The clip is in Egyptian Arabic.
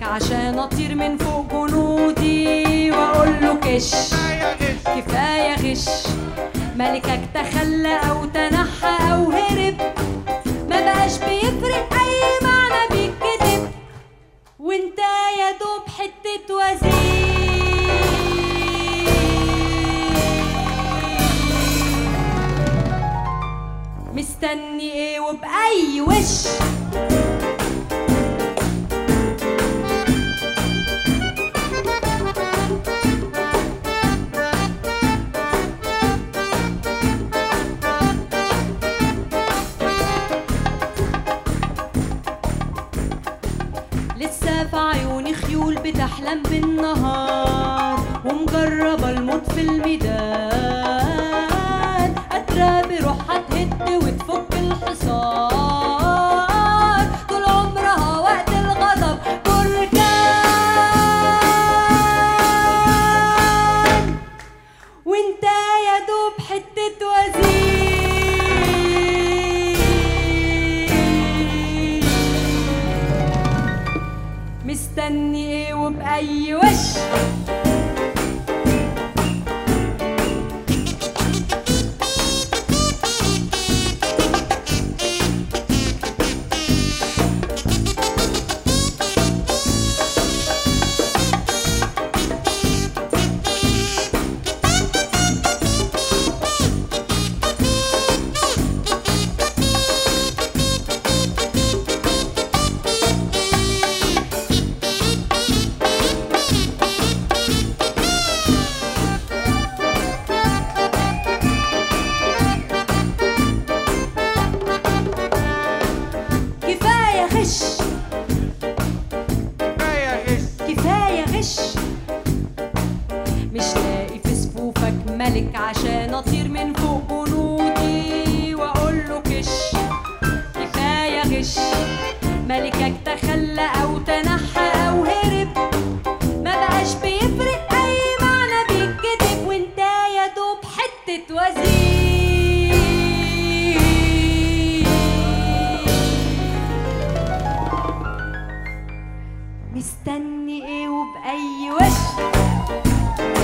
ملك عشان اطير من فوق جنودي واقول له كش كفايه غش ملكك تخلى او تنحى او هرب ما بقاش بيفرق اي معنى بيتكتب وانت يا دوب حته وزير مستني ايه وبأي وش لسه في عيوني خيول بتحلم بالنهار ومجربة الموت في الميدان قادرة بروحها تهد وتفك الحصار طول عمرها وقت الغضب بركان وانت يا دوب حتة وزير مستني ايه وبأي وش كفاية غش كفاية غش مش لاقي في صفوفك ملك عشان اطير من فوق جنودي واقول له كش كفاية غش ملكك تخلى او تنحى او هرب ما بقاش بيفرق اي معنى بيتكتب وانت يا دوب حتة وزير مستني ايه وبأي وش